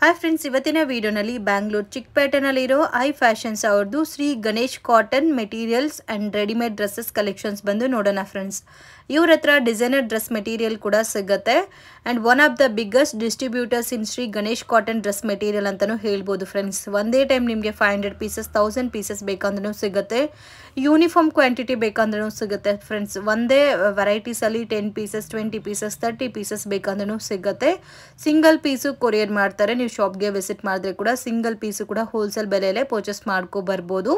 hi friends ಇವತ್ತಿನ ವಿಡಿಯೋನಲ್ಲಿ Bangalore ಚಿಕ್ಕಪೇಟೆನಲ್ಲಿರೋ I fashions ಅವ್ರದ್ದು Shri Ganesh cotton materials and readymade dresses collections ಬಂದು ನೋಡೋಣ ಫ್ರೆಂಡ್ಸ್ ಇವ್ರ ಹತ್ರ ಡಿಸೈನರ್ ಡ್ರೆಸ್ ಮೆಟೀರಿಯಲ್ ಕೂಡ ಸಿಗುತ್ತೆ and one of the biggest distributors in Shri Ganesh cotton dress material ಅಂತಲೂ ಹೇಳ್ಬೋದು ಫ್ರೆಂಡ್ಸ್ ಒಂದೇ ಟೈಮ್ ನಿಮಗೆ five hundred pieces thousand pieces ಬೇಕಂದ್ರೂ ಸಿಗುತ್ತೆ ಯೂನಿಫಾರ್ಮ್ ಕ್ವಾಂಟಿಟಿ ಬೇಕಂದ್ರೂ ಸಿಗುತ್ತೆ ಫ್ರೆಂಡ್ಸ್ ಒಂದೇ ವೆರೈಟೀಸಲ್ಲಿ ten pieces twenty pieces thirty pieces ಬೇಕಂದ್ರೂ ಸಿಗುತ್ತೆ ಸಿಂಗಲ್ ಪೀಸು ಕೊರಿಯರ್ ಮಾಡ್ತಾರೆ ನೀವು ಶಾಪ್ಗೆ ವಿಸಿಟ್ ಮಾಡಿದ್ರೆ ಕೂಡ ಸಿಂಗಲ್ ಪೀಸು ಕೂಡ ಹೋಲ್ಸೇಲ್ ಬೆಲೆಯಲ್ಲೇ ಪರ್ಚೇಸ್ ಮಾಡ್ಕೊ ಬರ್ಬೋದು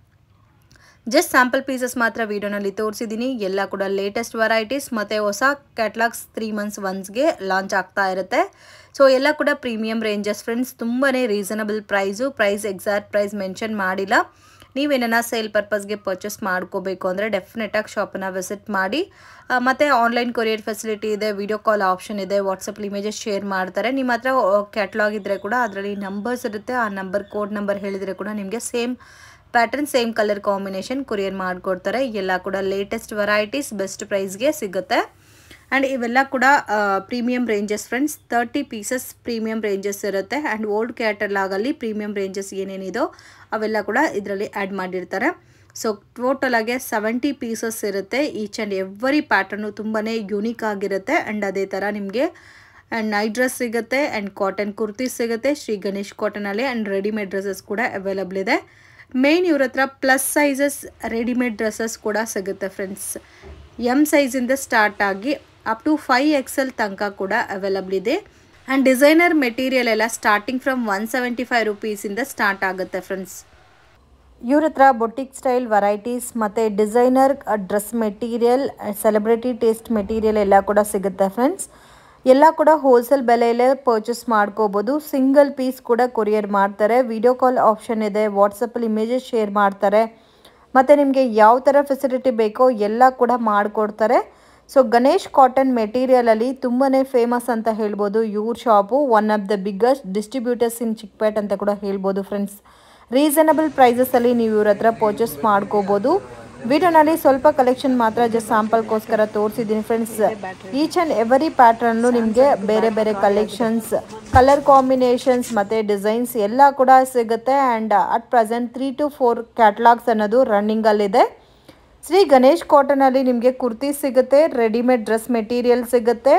ಜಸ್ಟ್ ಸ್ಯಾಂಪಲ್ ಪೀಸಸ್ ಮಾತ್ರ ವಿಡಿಯೋನಲ್ಲಿ ತೋರಿಸಿದ್ದೀನಿ ಎಲ್ಲ ಕೂಡ ಲೇಟೆಸ್ಟ್ ವೆರೈಟೀಸ್ ಮತ್ತು ಹೊಸ ಕ್ಯಾಟ್ಲಾಗ್ಸ್ ತ್ರೀ ಮಂತ್ಸ್ ಒನ್ಸ್ಗೆ ಲಾಂಚ್ ಆಗ್ತಾ ಇರುತ್ತೆ ಸೊ ಎಲ್ಲ ಕೂಡ ಪ್ರೀಮಿಯಂ ರೇಂಜಸ್ ಫ್ರೆಂಡ್ಸ್ ತುಂಬಾ reasonable price price exact price mention ಮಾಡಿಲ್ಲ ನೀವೇನ ಸೇಲ್ ಪರ್ಪಸ್ಗೆ ಪರ್ಚೇಸ್ ಮಾಡ್ಕೋಬೇಕು ಅಂದರೆ ಡೆಫಿನೆಟಾಗಿ ಶಾಪನ್ನು ವಿಸಿಟ್ ಮಾಡಿ ಮತ್ತು ಆನ್ಲೈನ್ ಕೊರಿಯರ್ ಫೆಸಿಲಿಟಿ ಇದೆ ವಿಡಿಯೋ ಕಾಲ್ ಆಪ್ಷನ್ ಇದೆ ವಾಟ್ಸಪ್ಪಲ್ಲಿ ಇಮೇಜಸ್ ಶೇರ್ ಮಾಡ್ತಾರೆ ನಿಮ್ಮ ಹತ್ರ ಕ್ಯಾಟ್ಲಾಗ್ ಇದ್ದರೆ ಕೂಡ ಅದರಲ್ಲಿ ನಂಬರ್ಸ್ ಇರುತ್ತೆ ಆ ನಂಬರ್ ಕೋಡ್ ನಂಬರ್ ಹೇಳಿದರೆ ಕೂಡ ನಿಮಗೆ same pattern same colour combination courier ಮಾಡಿಕೊಡ್ತಾರೆ ಎಲ್ಲ ಕೂಡ ಲೇಟೆಸ್ಟ್ ವೆರೈಟೀಸ್ ಬೆಸ್ಟ್ ಪ್ರೈಸ್ಗೆ ಸಿಗುತ್ತೆ ಆ್ಯಂಡ್ ಇವೆಲ್ಲ ಕೂಡ premium ranges friends thirty pieces premium ranges ಇರುತ್ತೆ ಆ್ಯಂಡ್ ಓಲ್ಡ್ ಕ್ಯಾಟಲಾಗಲ್ಲಿ ಪ್ರೀಮಿಯಂ ರೇಂಜಸ್ ಏನೇನಿದೋ ಅವೆಲ್ಲ ಕೂಡ ಇದರಲ್ಲಿ ಆ್ಯಡ್ ಮಾಡಿರ್ತಾರೆ ಸೊ ಟೋಟಲಾಗೆ ಸೆವೆಂಟಿ ಪೀಸಸ್ ಇರುತ್ತೆ ಈಚ್ ಆ್ಯಂಡ್ ಎವ್ರಿ ಪ್ಯಾಟರ್ನು ತುಂಬಾ ಯೂನಿಕ್ ಆಗಿರುತ್ತೆ ಆ್ಯಂಡ್ ಅದೇ ಥರ ನಿಮಗೆ ಆ್ಯಂಡ್ ನೈಟ್ ಡ್ರೆಸ್ ಸಿಗುತ್ತೆ ಆ್ಯಂಡ್ ಕಾಟನ್ ಕುರ್ತೀಸ್ ಸಿಗುತ್ತೆ ಶ್ರೀ ಗಣೇಶ್ ಕಾಟನಲ್ಲಿ ಆ್ಯಂಡ್ ರೆಡಿಮೇಡ್ ಡ್ರೆಸ್ಸಸ್ ಕೂಡ ಅವೈಲಬಲ್ ಇದೆ ಮೇನ್ ಇವ್ರ ಹತ್ರ ಪ್ಲಸ್ ಸೈಜಸ್ ರೆಡಿಮೇಡ್ ಡ್ರೆಸ್ಸಸ್ ಕೂಡ ಸಿಗುತ್ತೆ ಫ್ರೆಂಡ್ಸ್ ಎಮ್ ಸೈಜಿಂದ ಸ್ಟಾರ್ಟ್ ಆಗಿ ಅಪ್ ಟು ಫೈವ್ ಎಕ್ಸೆಲ್ ತನಕ ಕೂಡ ಅವೈಲಬಲ್ ಇದೆ ಆ್ಯಂಡ್ ಡಿಸೈನರ್ ಮೆಟೀರಿಯಲ್ ಎಲ್ಲ starting from one seventy five ರುಪೀಸಿಂದ ಸ್ಟಾರ್ಟ್ ಆಗುತ್ತೆ ಫ್ರೆಂಡ್ಸ್ ಇವ್ರ ಹತ್ರ ಬೊಟಿಕ್ ಸ್ಟೈಲ್ ವೆರೈಟೀಸ್ ಮತ್ತು designer dress material celebrity taste material ಎಲ್ಲ ಕೂಡ ಸಿಗುತ್ತೆ ಫ್ರೆಂಡ್ಸ್ ಎಲ್ಲ ಕೂಡ ಹೋಲ್ಸೇಲ್ ಬೆಲೆಯಲ್ಲೇ ಪರ್ಚೇಸ್ ಮಾಡ್ಕೋಬೋದು ಸಿಂಗಲ್ ಪೀಸ್ ಕೂಡ ಕೊರಿಯರ್ ಮಾಡ್ತಾರೆ ವಿಡಿಯೋ ಕಾಲ್ ಆಪ್ಷನ್ ಇದೆ ವಾಟ್ಸಪ್ಪಲ್ಲಿ ಇಮೇಜಸ್ ಶೇರ್ ಮಾಡ್ತಾರೆ ಮತ್ತು ನಿಮಗೆ ಯಾವ ಥರ ಫೆಸಿಲಿಟಿ ಬೇಕೋ ಎಲ್ಲ ಕೂಡ ಮಾಡಿಕೊಡ್ತಾರೆ ಸೊ ಗಣೇಶ್ ಕಾಟನ್ ಮೆಟೀರಿಯಲಲ್ಲಿ ತುಂಬಾ ಫೇಮಸ್ ಅಂತ ಹೇಳ್ಬೋದು ಇವ್ರ shop one of the biggest distributors in Chickpet ಅಂತ ಕೂಡ ಹೇಳ್ಬೋದು ಫ್ರೆಂಡ್ಸ್ ರೀಸನಬಲ್ ಪ್ರೈಸಸಲ್ಲಿ ನೀವು ಇವ್ರ ಹತ್ರ ಪರ್ಚೇಸ್ ಮಾಡ್ಕೋಬೋದು ವಿಡಿಯೋನಲ್ಲಿ ಸ್ವಲ್ಪ ಕಲೆಕ್ಷನ್ ಮಾತ್ರ ಜಸ್ಟ್ ಸ್ಯಾಂಪಲ್ಗೋಸ್ಕರ ತೋರಿಸಿದ್ದೀನಿ ಫ್ರೆಂಡ್ಸ್ ಈಚ್ ಆ್ಯಂಡ್ ಎವರಿ ಪ್ಯಾಟ್ರನ್ನು ನಿಮಗೆ ಬೇರೆ ಬೇರೆ ಕಲೆಕ್ಷನ್ಸ್ ಕಲರ್ ಕಾಂಬಿನೇಷನ್ಸ್ ಮತ್ತು ಡಿಸೈನ್ಸ್ ಎಲ್ಲ ಕೂಡ ಸಿಗುತ್ತೆ and at present three to four catalogs ಅನ್ನೋದು ರನ್ನಿಂಗಲ್ಲಿದೆ ಶ್ರೀ ಗಣೇಶ್ ಕಾಟನಲ್ಲಿ ನಿಮಗೆ ಕುರ್ತಿ ಸಿಗುತ್ತೆ ರೆಡಿಮೇಡ್ ಡ್ರೆಸ್ ಮೆಟೀರಿಯಲ್ ಸಿಗುತ್ತೆ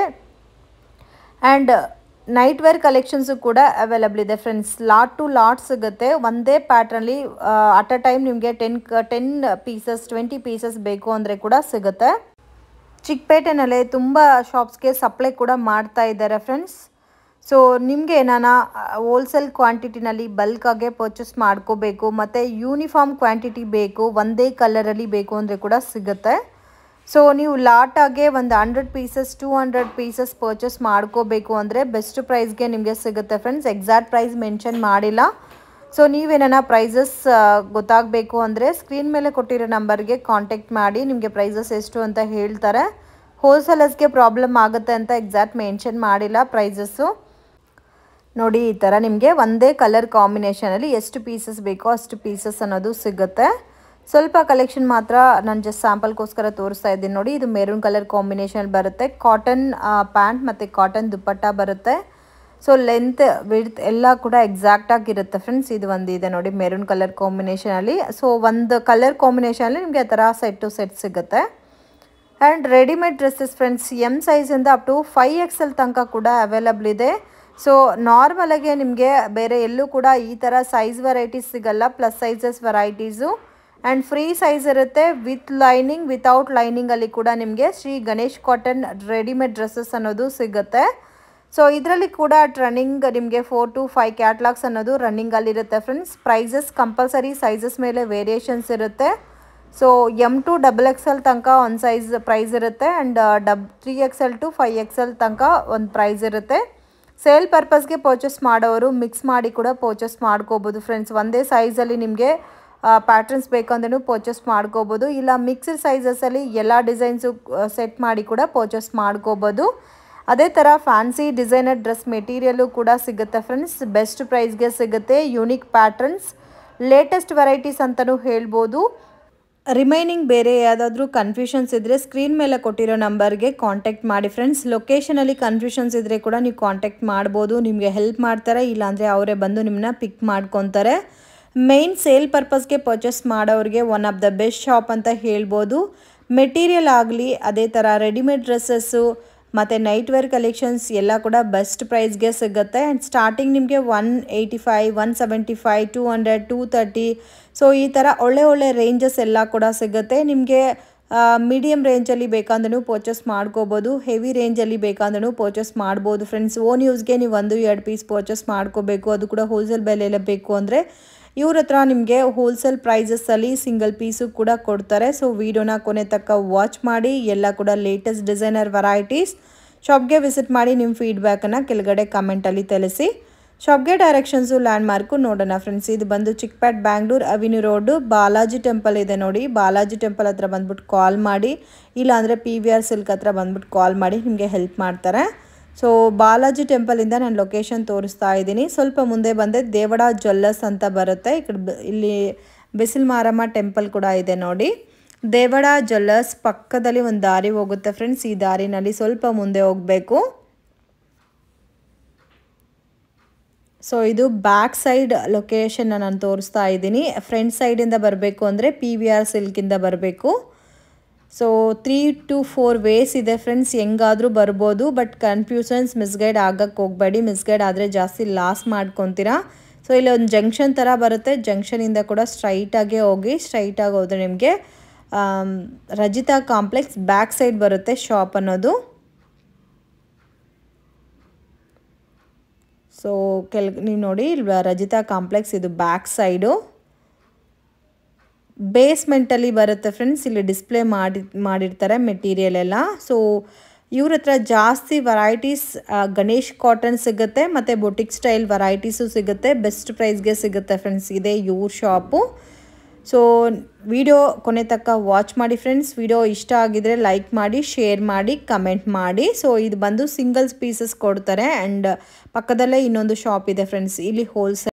ಆ್ಯಂಡ್ ನೈಟ್ ವೇರ್ ಕಲೆಕ್ಷನ್ಸು ಕೂಡ ಅವೈಲಬಲ್ ಇದೆ ಫ್ರೆಂಡ್ಸ್ ಲಾಟ್ ಟು ಲಾಟ್ ಸಿಗುತ್ತೆ ಒಂದೇ ಪ್ಯಾಟ್ರಲ್ಲಿ ಅಟ್ ಅ ಟೈಮ್ ನಿಮಗೆ ten ten pieces twenty pieces ಬೇಕು ಅಂದರೆ ಕೂಡ ಸಿಗುತ್ತೆ ಚಿಕ್ಕಪೇಟೆನಲ್ಲೇ ತುಂಬ ಶಾಪ್ಸ್ಗೆ ಸಪ್ಲೈ ಕೂಡ ಮಾಡ್ತಾ ಇದ್ದಾರೆ ಫ್ರೆಂಡ್ಸ್ ಸೊ ನಿಮಗೆ ಏನಾನ ಹೋಲ್ಸೇಲ್ ಕ್ವಾಂಟಿಟಿನಲ್ಲಿ ಬಲ್ಕಾಗೆ ಪರ್ಚೇಸ್ ಮಾಡ್ಕೋಬೇಕು ಮತ್ತು ಯೂನಿಫಾರ್ಮ್ ಕ್ವಾಂಟಿಟಿ ಬೇಕು ಒಂದೇ ಕಲರಲ್ಲಿ ಬೇಕು ಅಂದರೆ ಕೂಡ ಸಿಗುತ್ತೆ ಸೊ ನೀವು ಲಾಟಾಗೆ ಒಂದು hundred pieces two hundred pieces purchase ಮಾಡ್ಕೋಬೇಕು ಅಂದರೆ ಬೆಸ್ಟ್ ಪ್ರೈಸ್ಗೆ ನಿಮಗೆ ಸಿಗುತ್ತೆ ಫ್ರೆಂಡ್ಸ್ ಎಕ್ಸಾಕ್ಟ್ ಪ್ರೈಸ್ ಮೆನ್ಷನ್ ಮಾಡಿಲ್ಲ ಸೊ ನೀವೇನ ಪ್ರೈಸಸ್ ಗೊತ್ತಾಗಬೇಕು ಅಂದರೆ ಸ್ಕ್ರೀನ್ ಮೇಲೆ ಕೊಟ್ಟಿರೋ ನಂಬರ್ಗೆ ಕಾಂಟ್ಯಾಕ್ಟ್ ಮಾಡಿ ನಿಮಗೆ ಪ್ರೈಸಸ್ ಎಷ್ಟು ಅಂತ ಹೇಳ್ತಾರೆ ಹೋಲ್ಸೇಲರ್ಸ್ಗೆ ಪ್ರಾಬ್ಲಮ್ ಆಗುತ್ತೆ ಅಂತ ಎಕ್ಸಾಕ್ಟ್ ಮೆನ್ಷನ್ ಮಾಡಿಲ್ಲ ಪ್ರೈಸಸ್ಸು ನೋಡಿ ಈ ಥರ ನಿಮಗೆ ಒಂದೇ ಕಲರ್ ಕಾಂಬಿನೇಷನಲ್ಲಿ ಎಷ್ಟು ಪೀಸಸ್ ಬೇಕೋ ಅಷ್ಟು ಪೀಸಸ್ ಅನ್ನೋದು ಸಿಗುತ್ತೆ ಸ್ವಲ್ಪ ಕಲೆಕ್ಷನ್ ಮಾತ್ರ ನಾನು ಜಸ್ಟ್ ಸ್ಯಾಂಪಲ್ಗೋಸ್ಕರ ತೋರಿಸ್ತಾ ಇದ್ದೀನಿ ನೋಡಿ ಇದು ಮೆರೂನ್ ಕಲರ್ ಕಾಂಬಿನೇಷನ್ ಬರುತ್ತೆ ಕಾಟನ್ ಪ್ಯಾಂಟ್ ಮತ್ತು ಕಾಟನ್ ದುಪ್ಪಟ್ಟ ಬರುತ್ತೆ ಸೊ ಲೆಂತ್ ವಿಡ್ತ್ ಎಲ್ಲ ಕೂಡ ಎಕ್ಸಾಕ್ಟಾಗಿರುತ್ತೆ ಫ್ರೆಂಡ್ಸ್ ಇದು ಒಂದು ಇದೆ ನೋಡಿ ಮೆರೂನ್ ಕಲರ್ ಕಾಂಬಿನೇಷನಲ್ಲಿ ಸೊ ಒಂದು ಕಲರ್ ಕಾಂಬಿನೇಷನಲ್ಲಿ ನಿಮಗೆ ಆ ಥರ ಸೆಟ್ ಟು ಸೆಟ್ ಸಿಗುತ್ತೆ and readymade dresses friends M ಸೈಜಿಂದ up to five X L ತನಕ ಕೂಡ ಅವೈಲಬಲ್ ಇದೆ ಸೊ ನಾರ್ಮಲಾಗೆ ನಿಮಗೆ ಬೇರೆ ಎಲ್ಲೂ ಕೂಡ ಈ ಥರ ಸೈಜ್ ವೆರೈಟೀಸ್ ಸಿಗಲ್ಲ plus sizes varieties and free size ಇರುತ್ತೆ ವಿತ್ ಲೈನಿಂಗ್ ವಿತೌಟ್ ಲೈನಿಂಗಲ್ಲಿ ಕೂಡ ನಿಮಗೆ Shri Ganesh cotton readymade dresses ಅನ್ನೋದು ಸಿಗುತ್ತೆ ಸೊ ಇದರಲ್ಲಿ ಕೂಡ ರನ್ನಿಂಗ್ ನಿಮಗೆ ಫೋರ್ ಟು ಫೈವ್ ಕ್ಯಾಟ್ಲಾಗ್ಸ್ ಅನ್ನೋದು ರನ್ನಿಂಗಲ್ಲಿರುತ್ತೆ ಫ್ರೆಂಡ್ಸ್ ಪ್ರೈಸಸ್ ಕಂಪಲ್ಸರಿ ಸೈಜಸ್ ಮೇಲೆ ವೇರಿಯೇಷನ್ಸ್ ಇರುತ್ತೆ so M to double X L ತನಕ ಒಂದು ಸೈಜ್ ಪ್ರೈಸ್ ಇರುತ್ತೆ ಆ್ಯಂಡ್ ಡಬ್ three X L to five X L ತನಕ ಒಂದು ಪ್ರೈಸ್ ಇರುತ್ತೆ ಸೇಲ್ ಪರ್ಪಸ್ಗೆ ಪರ್ಚೇಸ್ ಮಾಡೋರು ಮಿಕ್ಸ್ ಮಾಡಿ ಕೂಡ ಪರ್ಚೇಸ್ ಮಾಡ್ಕೋಬೋದು ಫ್ರೆಂಡ್ಸ್ ಒಂದೇ ಸೈಜಲ್ಲಿ ನಿಮಗೆ ಪ್ಯಾಟ್ರನ್ಸ್ ಬೇಕಂದ್ರೂ ಪರ್ಚೇಸ್ ಮಾಡ್ಕೋಬೋದು ಇಲ್ಲ ಮಿಕ್ಸ್ಡ್ ಸೈಜಸಲ್ಲಿ ಎಲ್ಲ ಡಿಸೈನ್ಸು ಸೆಟ್ ಮಾಡಿ ಕೂಡ ಪರ್ಚೇಸ್ ಮಾಡ್ಕೋಬೋದು ಅದೇ ಥರ ಫ್ಯಾನ್ಸಿ ಡಿಸೈನರ್ ಡ್ರೆಸ್ ಮೆಟೀರಿಯಲು ಕೂಡ ಸಿಗುತ್ತೆ ಫ್ರೆಂಡ್ಸ್ ಬೆಸ್ಟ್ ಪ್ರೈಸ್ಗೆ ಸಿಗುತ್ತೆ ಯೂನಿಕ್ ಪ್ಯಾಟ್ರನ್ಸ್ ಲೇಟೆಸ್ಟ್ ವೆರೈಟೀಸ್ ಅಂತಲೂ ಹೇಳ್ಬೋದು ರಿಮೈನಿಂಗ್ ಬೇರೆ ಯಾವುದಾದ್ರೂ ಕನ್ಫ್ಯೂಷನ್ಸ್ ಇದ್ದರೆ ಸ್ಕ್ರೀನ್ ಮೇಲೆ ಕೊಟ್ಟಿರೋ ನಂಬರ್ಗೆ ಕಾಂಟ್ಯಾಕ್ಟ್ ಮಾಡಿ ಫ್ರೆಂಡ್ಸ್ ಲೊಕೇಶನಲ್ಲಿ ಕನ್ಫ್ಯೂಷನ್ಸ್ ಇದ್ದರೆ ಕೂಡ ನೀವು ಕಾಂಟ್ಯಾಕ್ಟ್ ಮಾಡ್ಬೋದು ನಿಮಗೆ ಹೆಲ್ಪ್ ಮಾಡ್ತಾರೆ ಇಲ್ಲಾಂದರೆ ಅವರೇ ಬಂದು ನಿಮ್ಮನ್ನ ಪಿಕ್ ಮಾಡ್ಕೊತಾರೆ ಮೇಯ್ನ್ ಸೇಲ್ ಪರ್ಪಸ್ಗೆ ಪರ್ಚೇಸ್ ಮಾಡೋರಿಗೆ one of the best shop ಅಂತ ಹೇಳ್ಬೋದು ಮೆಟೀರಿಯಲ್ ಆಗಲಿ ಅದೇ ಥರ ರೆಡಿಮೇಡ್ ಡ್ರೆಸ್ಸಸ್ಸು ಮತ್ತು ನೈಟ್ ವೇರ್ ಕಲೆಕ್ಷನ್ಸ್ ಎಲ್ಲ ಕೂಡ ಬೆಸ್ಟ್ ಪ್ರೈಸ್ಗೆ ಸಿಗುತ್ತೆ ಆ್ಯಂಡ್ ಸ್ಟಾರ್ಟಿಂಗ್ ನಿಮಗೆ one eighty five one seventy five two hundred two thirty so ಈ ಥರ ಒಳ್ಳೆ ಒಳ್ಳೆ ರೇಂಜಸ್ ಎಲ್ಲ ಕೂಡ ಸಿಗುತ್ತೆ ನಿಮಗೆ ಮೀಡಿಯಮ್ ರೇಂಜಲ್ಲಿ ಬೇಕಂದ್ರೂ ಪರ್ಚೇಸ್ ಮಾಡ್ಕೋಬೋದು ಹೆವಿ ರೇಂಜಲ್ಲಿ ಬೇಕಂದ್ರೂ ಪರ್ಚೇಸ್ ಮಾಡ್ಬೋದು ಫ್ರೆಂಡ್ಸ್ ಓನ್ ಯೂಸ್ಗೆ ನೀವು ಒಂದು ಎರಡು ಪೀಸ್ ಪರ್ಚೇಸ್ ಮಾಡ್ಕೋಬೇಕು ಅದು ಕೂಡ ಹೋಲ್ಸೇಲ್ ಬೆಲೆಯಲ್ಲೇ ಬೇಕು ಅಂದರೆ ಇವ್ರ ಹತ್ರ ನಿಮಗೆ ಹೋಲ್ಸೇಲ್ ಪ್ರೈಸಸ್ಸಲ್ಲಿ ಸಿಂಗಲ್ ಪೀಸು ಕೂಡ ಕೊಡ್ತಾರೆ ಸೊ ವಿಡಿಯೋನ ಕೊನೆ ತಕ್ಕ ವಾಚ್ ಮಾಡಿ ಎಲ್ಲ ಕೂಡ ಲೇಟೆಸ್ಟ್ ಡಿಸೈನರ್ ವೆರೈಟೀಸ್ ಶಾಪ್ಗೆ ವಿಸಿಟ್ ಮಾಡಿ ನಿಮ್ಮ ಫೀಡ್ಬ್ಯಾಕನ್ನು ಕೆಳಗಡೆ ಕಮೆಂಟಲ್ಲಿ ತಿಳಿಸಿ ಶಾಪ್ಗೆ ಡೈರೆಕ್ಷನ್ಸು ಲ್ಯಾಂಡ್ ಮಾರ್ಕು ನೋಡೋಣ ಫ್ರೆಂಡ್ಸ್ ಇದು ಬಂದು Chickpet Bangalore avenue road Balaji temple ಇದೆ ನೋಡಿ ಬಾಲಾಜಿ ಟೆಂಪಲ್ ಹತ್ರ ಬಂದ್ಬಿಟ್ಟು ಕಾಲ್ ಮಾಡಿ ಇಲ್ಲಾಂದರೆ ಪಿ ವಿ ಆರ್ ಸಿಲ್ಕ್ ಹತ್ರ ಬಂದ್ಬಿಟ್ಟು ಕಾಲ್ ಮಾಡಿ ನಿಮಗೆ ಹೆಲ್ಪ್ ಮಾಡ್ತಾರೆ ಸೊ ಬಾಲಾಜಿ ಟೆಂಪಲಿಂದ ನಾನು ಲೊಕೇಶನ್ ತೋರಿಸ್ತಾ ಇದ್ದೀನಿ ಸ್ವಲ್ಪ ಮುಂದೆ ಬಂದೆ ದೇವಡ ಜ್ವಲ್ಲರ್ಸ್ ಅಂತ ಬರುತ್ತೆ ಈ ಕಡೆ ಇಲ್ಲಿ ಬಿಸಿಲು ಮಾರಮ್ಮ ಟೆಂಪಲ್ ಕೂಡ ಇದೆ ನೋಡಿ ದೇವಡ ಜ್ವಲ್ಲರ್ಸ್ ಪಕ್ಕದಲ್ಲಿ ಒಂದು ದಾರಿ ಹೋಗುತ್ತೆ ಫ್ರೆಂಡ್ಸ್ ಈ ದಾರಿನಲ್ಲಿ ಸ್ವಲ್ಪ ಮುಂದೆ ಹೋಗಬೇಕು ಸೊ ಇದು ಬ್ಯಾಕ್ ಸೈಡ್ ಲೊಕೇಶನ್ನ ನಾನು ತೋರಿಸ್ತಾ ಇದ್ದೀನಿ ಫ್ರಂಟ್ ಸೈಡಿಂದ ಬರಬೇಕು ಅಂದರೆ ಪಿ ವಿ ಆರ್ ಸಿಲ್ಕಿಂದ ಬರಬೇಕು so three to four ways ಇದೆ ಫ್ರೆಂಡ್ಸ್ ಹೆಂಗಾದರೂ ಬರ್ಬೋದು ಬಟ್ ಕನ್ಫ್ಯೂಷನ್ಸ್ ಮಿಸ್ಗೈಡ್ ಆಗಕ್ಕೆ ಹೋಗಬೇಡಿ ಮಿಸ್ಗೈಡ್ ಆದರೆ ಜಾಸ್ತಿ ಲಾಸ್ ಮಾಡ್ಕೊತೀರಾ ಸೊ ಇಲ್ಲಿ ಒಂದು ಜಂಕ್ಷನ್ ಥರ ಬರುತ್ತೆ ಜಂಕ್ಷನಿಂದ ಕೂಡ ಸ್ಟ್ರೈಟಾಗೆ ಹೋಗಿ ಸ್ಟ್ರೈಟಾಗಿ ಹೋದರೆ ನಿಮಗೆ ರಜಿತಾ ಕಾಂಪ್ಲೆಕ್ಸ್ ಬ್ಯಾಕ್ ಸೈಡ್ ಬರುತ್ತೆ ಶಾಪ್ ಅನ್ನೋದು ಸೊ ಕೆಲ್ ನೀವು ನೋಡಿ ರಜಿತಾ ಕಾಂಪ್ಲೆಕ್ಸ್ ಇದು ಬ್ಯಾಕ್ ಸೈಡು ಬೇಸ್ಮೆಂಟಲ್ಲಿ ಬರುತ್ತೆ ಫ್ರೆಂಡ್ಸ್ ಇಲ್ಲಿ ಡಿಸ್ಪ್ಲೇ ಮಾಡಿ ಮಾಡಿರ್ತಾರೆ ಮೆಟೀರಿಯಲ್ ಎಲ್ಲ ಸೊ ಇವ್ರ ಹತ್ರ ಜಾಸ್ತಿ ವೆರೈಟೀಸ್ ಗಣೇಶ್ ಕಾಟನ್ ಸಿಗುತ್ತೆ ಮತ್ತು ಬೊಟಿಕ್ ಸ್ಟೈಲ್ ವೆರೈಟೀಸು ಸಿಗುತ್ತೆ ಬೆಸ್ಟ್ ಪ್ರೈಸ್ಗೆ ಸಿಗುತ್ತೆ ಫ್ರೆಂಡ್ಸ್ ಇದೆ ಇವ್ರ ಶಾಪು ಸೊ ವಿಡಿಯೋ ಕೊನೆ ತಕ್ಕ ವಾಚ್ ಮಾಡಿ ಫ್ರೆಂಡ್ಸ್ ವಿಡಿಯೋ ಇಷ್ಟ ಆಗಿದರೆ ಲೈಕ್ ಮಾಡಿ ಶೇರ್ ಮಾಡಿ ಕಮೆಂಟ್ ಮಾಡಿ ಸೊ ಇದು ಬಂದು ಸಿಂಗಲ್ಸ್ ಪೀಸಸ್ ಕೊಡ್ತಾರೆ ಆ್ಯಂಡ್ ಪಕ್ಕದಲ್ಲೇ ಇನ್ನೊಂದು ಶಾಪ್ ಇದೆ ಫ್ರೆಂಡ್ಸ್ ಇಲ್ಲಿ ಹೋಲ್ಸೇಲ್